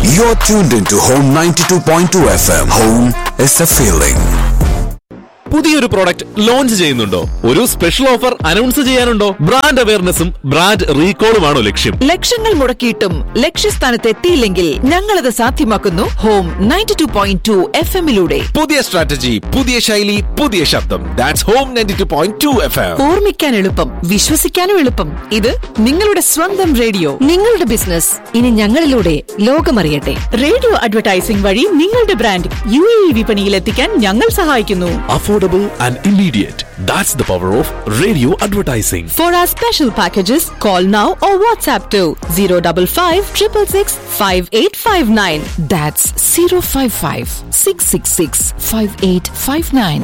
You're tuned into Home 92.2 FM. Home is a feeling. പുതിയൊരു product launch ചെയ്യുന്നുണ്ടോ ഒരു special offer announce ചെയ്യാനുണ്ടോ brand അവയർനെസ്സും ബ്രാൻഡ് റീകോളുമാണോ ലക്ഷ്യം ലക്ഷങ്ങൾ മുടക്കിയിട്ടും ലക്ഷ്യസ്ഥാനത്ത് എത്തിയില്ലെങ്കിൽ ഞങ്ങളത് സാധ്യമാക്കുന്നു home ninety two point two F എമ്മിലൂടെ പുതിയ സ്ട്രാറ്റജി പുതിയ ശൈലി പുതിയ ശബ്ദം that's home ninety two point two F M ഓർമ്മിക്കാൻ എളുപ്പം വിശ്വസിക്കാനും എളുപ്പം ഇത് നിങ്ങളുടെ സ്വന്തം റേഡിയോ നിങ്ങളുടെ ബിസിനസ് ഇനി ഞങ്ങളിലൂടെ ലോകമറിയട്ടെ റേഡിയോ അഡ്വർടൈസിംഗ് വഴി നിങ്ങളുടെ ബ്രാൻഡ് യു എ വിപണിയിൽ എത്തിക്കാൻ ഞങ്ങൾ സഹായിക്കുന്നു affordable and immediate that's the power of radio advertising for our special packages call now or WhatsApp two zero double five triple six five eight five nine that's zero five five six six six five eight five nine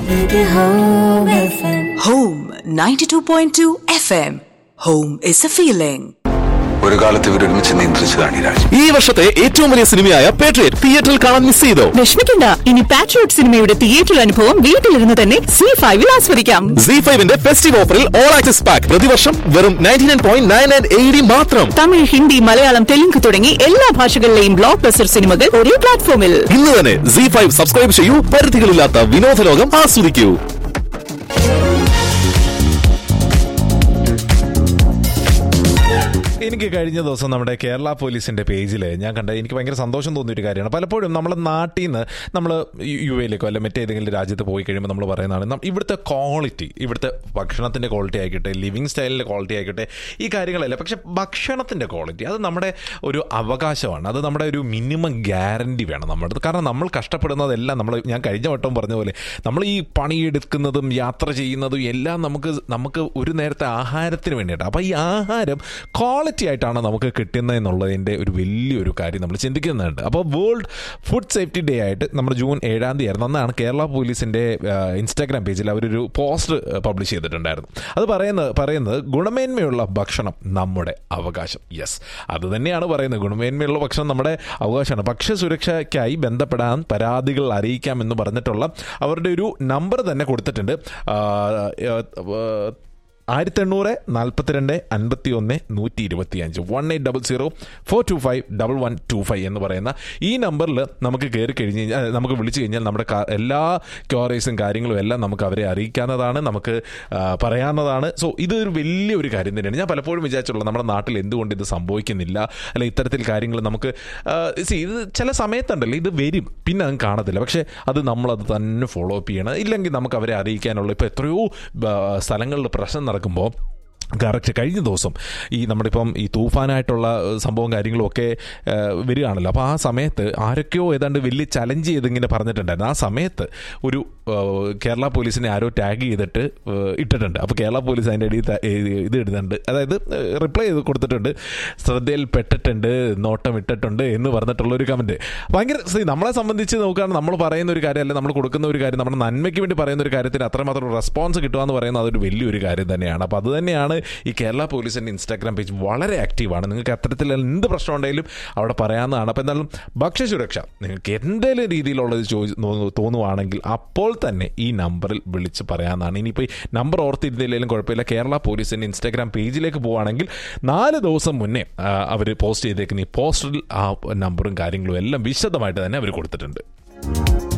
Home 92.2 FM. Home is a feeling. ഒരു കാലത്ത് ഇവർ ഒരുമിച്ച് നിയന്ത്രിച്ചതാണ് ഈ രാജ്യം ഈ വർഷത്തെ ഏറ്റവും വലിയ സിനിമയായ പേട്രിയറ്റ് തിയേറ്ററിൽ കാണാൻ മിസ് ചെയ്തോ വിഷമിക്കണ്ട ഇനി പാട്രിയോട്ട് സിനിമയുടെ തിയേറ്റർ അനുഭവം വീട്ടിലിരുന്ന് തന്നെ സി ഫൈവിൽ ആസ്വദിക്കാം സി ഫൈവിന്റെ ഫെസ്റ്റീവ് ഓഫറിൽ ഓൾ ആക്സസ് പാക്ക് പ്രതിവർഷം വെറും ninety nine point nine nine A D മാത്രം തമിഴ് ഹിന്ദി മലയാളം തെലുങ്ക് തുടങ്ങി എല്ലാ ഭാഷകളിലെയും ബ്ലോക്ക് ബസ്റ്റർ സിനിമകൾ ഒരേ പ്ലാറ്റ്ഫോമിൽ ഇന്ന് തന്നെ സി ഫൈവ് സബ്സ്ക്രൈബ് ചെയ്യൂ പരിധികളില്ലാത്ത വിനോദ ലോകം ആസ്വദിക്കൂ എനിക്ക് കഴിഞ്ഞ ദിവസം നമ്മുടെ കേരള പോലീസിന്റെ പേജിൽ ഞാൻ കണ്ട എനിക്ക് ഭയങ്കര സന്തോഷം തോന്നിയ ഒരു കാര്യമാണ് പലപ്പോഴും നമ്മുടെ നാട്ടിൽ നിന്ന് നമ്മൾ യു എയിലേക്കോ അല്ല മറ്റേതെങ്കിലും രാജ്യത്ത് പോയി കഴിയുമ്പോൾ നമ്മൾ പറയുന്നതാണ് നം- ഇവിടുത്തെ ക്വാളിറ്റി ഇവിടുത്തെ ഭക്ഷണത്തിന്റെ ക്വാളിറ്റി ആയിക്കോട്ടെ ലിവിങ് സ്റ്റൈലിന്റെ ക്വാളിറ്റി ആയിക്കോട്ടെ ഈ കാര്യങ്ങളല്ല പക്ഷെ ഭക്ഷണത്തിന്റെ ക്വാളിറ്റി അത് നമ്മുടെ ഒരു അവകാശമാണ് അത് നമ്മുടെ ഒരു മിനിമം ഗ്യാരണ്ടി വേണം നമ്മുടെ അടുത്ത് കാരണം നമ്മൾ കഷ്ടപ്പെടുന്നതെല്ലാം നമ്മൾ ഞാൻ കഴിഞ്ഞ വട്ടം പറഞ്ഞ പോലെ നമ്മൾ ഈ പണിയെടുക്കുന്നതും യാത്ര ചെയ്യുന്നതും എല്ലാം നമുക്ക് നമുക്ക് ഒരു നേരത്തെ ആഹാരത്തിന് വേണ്ടിയിട്ടാണ് അപ്പോൾ ഈ ആഹാരം ക്വാളിറ്റി ആയിട്ടാണ് നമുക്ക് കിട്ടുന്നത് എന്നുള്ളതിൻ്റെ ഒരു വലിയൊരു കാര്യം നമ്മൾ ചിന്തിക്കുന്നുണ്ട് അപ്പോൾ വേൾഡ് ഫുഡ് സേഫ്റ്റി ഡേ ആയിട്ട് നമ്മുടെ ജൂൺ ഏഴാം തീയതി ആയിരുന്നു അന്നാണ് കേരള പോലീസിൻ്റെ ഇൻസ്റ്റാഗ്രാം പേജിൽ അവരൊരു പോസ്റ്റ് പബ്ലിഷ് ചെയ്തിട്ടുണ്ടായിരുന്നു അത് പറയുന്നത് പറയുന്നത് ഗുണമേന്മയുള്ള ഭക്ഷണം നമ്മുടെ അവകാശം യെസ് അത് തന്നെയാണ് പറയുന്നത് ഗുണമേന്മയുള്ള ഭക്ഷണം നമ്മുടെ അവകാശമാണ് ഭക്ഷ്യസുരക്ഷയ്ക്കായി ബന്ധപ്പെടാൻ പരാതികൾ അറിയിക്കാം എന്ന് പറഞ്ഞിട്ടുള്ള അവരുടെ ഒരു നമ്പർ തന്നെ കൊടുത്തിട്ടുണ്ട് ആ, ആ, ആ, ആയിരത്തി എണ്ണൂറ് നാൽപ്പത്തിരണ്ട് അൻപത്തി ഒന്ന് നൂറ്റി ഇരുപത്തി അഞ്ച് one eight double zero four two five double one two five എന്ന് പറയുന്ന ഈ നമ്പറിൽ നമുക്ക് കയറി കഴിഞ്ഞ് കഴിഞ്ഞാൽ അഹ് നമുക്ക് വിളിച്ചു കഴിഞ്ഞാൽ നമ്മുടെ കാ- എല്ലാ ക്യോറേസും കാര്യങ്ങളും എല്ലാം നമുക്ക് അവരെ അറിയിക്കാവുന്നതാണ് നമുക്ക് ആ, പറയാവുന്നതാണ് സോ ഇതൊരു വലിയൊരു കാര്യം തന്നെയാണ് ഞാൻ പലപ്പോഴും വിചാരിച്ചുള്ളത് നമ്മുടെ നാട്ടിൽ എന്തുകൊണ്ട് ഇത് സംഭവിക്കുന്നില്ല അല്ലെ ഇത്തരത്തിൽ കാര്യങ്ങൾ നമുക്ക് ആ, see, ഇത് ചില സമയത്തുണ്ടല്ലോ ഇത് വരും പിന്നെ അത് കാണത്തില്ല പക്ഷേ അത് നമ്മളത് തന്നെ ഫോളോ അപ്പ് ചെയ്യണം ഇല്ലെങ്കിൽ നമുക്ക് അവരെ അറിയിക്കാനുള്ള ഇപ്പോൾ എത്രയോ ആ, സ്ഥലങ്ങളിൽ പ്രശ്നം നടക്കുമ്പോൾ കറക്റ്റ് കഴിഞ്ഞ ദിവസം ഈ നമ്മുടെ ഇപ്പം ഈ തൂഫാനായിട്ടുള്ള ഏഹ്, സംഭവം കാര്യങ്ങളും ഒക്കെ ഏഹ്, വരികയാണല്ലോ അപ്പോൾ ആ സമയത്ത് ആരൊക്കെയോ ഏതാണ്ട് വലിയ ചലഞ്ച് ചെയ്തിങ്ങനെ പറഞ്ഞിട്ടുണ്ടായിരുന്നു ആ സമയത്ത് ഒരു ഏഹ്, കേരള പോലീസിനെ ആരോ ടാഗ് ചെയ്തിട്ട് ഏഹ്, ഇട്ടിട്ടുണ്ട് അപ്പോൾ കേരള പോലീസ് അതിൻ്റെ ഇടയിൽ ത- ഏഹ്, ഇത് ഇടുന്നുണ്ട് അതായത് റിപ്ലൈ ചെയ്ത് കൊടുത്തിട്ടുണ്ട് ശ്രദ്ധയിൽ പെട്ടിട്ടുണ്ട് നോട്ടം ഇട്ടിട്ടുണ്ട് എന്ന് പറഞ്ഞിട്ടുള്ള ഒരു കമൻറ്റ് ഭയങ്കര see, നമ്മളെ സംബന്ധിച്ച് നോക്കുകയാണ് നമ്മൾ പറയുന്ന ഒരു കാര്യം അല്ലെ നമ്മൾ കൊടുക്കുന്ന ഒരു കാര്യം നമ്മുടെ നന്മയ്ക്ക് വേണ്ടി പറയുന്ന ഒരു കാര്യത്തിന് അത്രമാത്രം റെസ്പോൺസ് കിട്ടുക എന്ന് പറയുന്നത് അതൊരു വലിയൊരു കാര്യം തന്നെയാണ് അപ്പോൾ അത് തന്നെയാണ് ഈ കേരള പോലീസിൻ്റെ ഇൻസ്റ്റാഗ്രാം പേജ് വളരെ ആക്റ്റീവാണ് നിങ്ങൾക്ക് അത്തരത്തിൽ എന്ത് പ്രശ്നം ഉണ്ടെങ്കിലും അവിടെ പറയാവുന്നതാണ് അപ്പോൾ എന്തായാലും ഭക്ഷ്യസുരക്ഷ നിങ്ങൾക്ക് എന്തെങ്കിലും രീതിയിലുള്ളത് ചോദി നോ- തോന്നുവാണെങ്കിൽ അപ്പോൾ തന്നെ ഈ നമ്പറിൽ വിളിച്ച് പറയാവുന്നതാണ് ഇനിയിപ്പോൾ ഈ നമ്പർ ഓർത്തിരുന്നില്ലെങ്കിലും കുഴപ്പമില്ല കേരള പോലീസിൻ്റെ ഇൻസ്റ്റാഗ്രാം പേജിലേക്ക് പോവുകയാണെങ്കിൽ നാല് ദിവസം മുന്നേ അവർ പോസ്റ്റ് ചെയ്തേക്കുന്ന ഈ പോസ്റ്ററിൽ ആ നമ്പറും കാര്യങ്ങളും എല്ലാം വിശദമായിട്ട് തന്നെ അവർ കൊടുത്തിട്ടുണ്ട്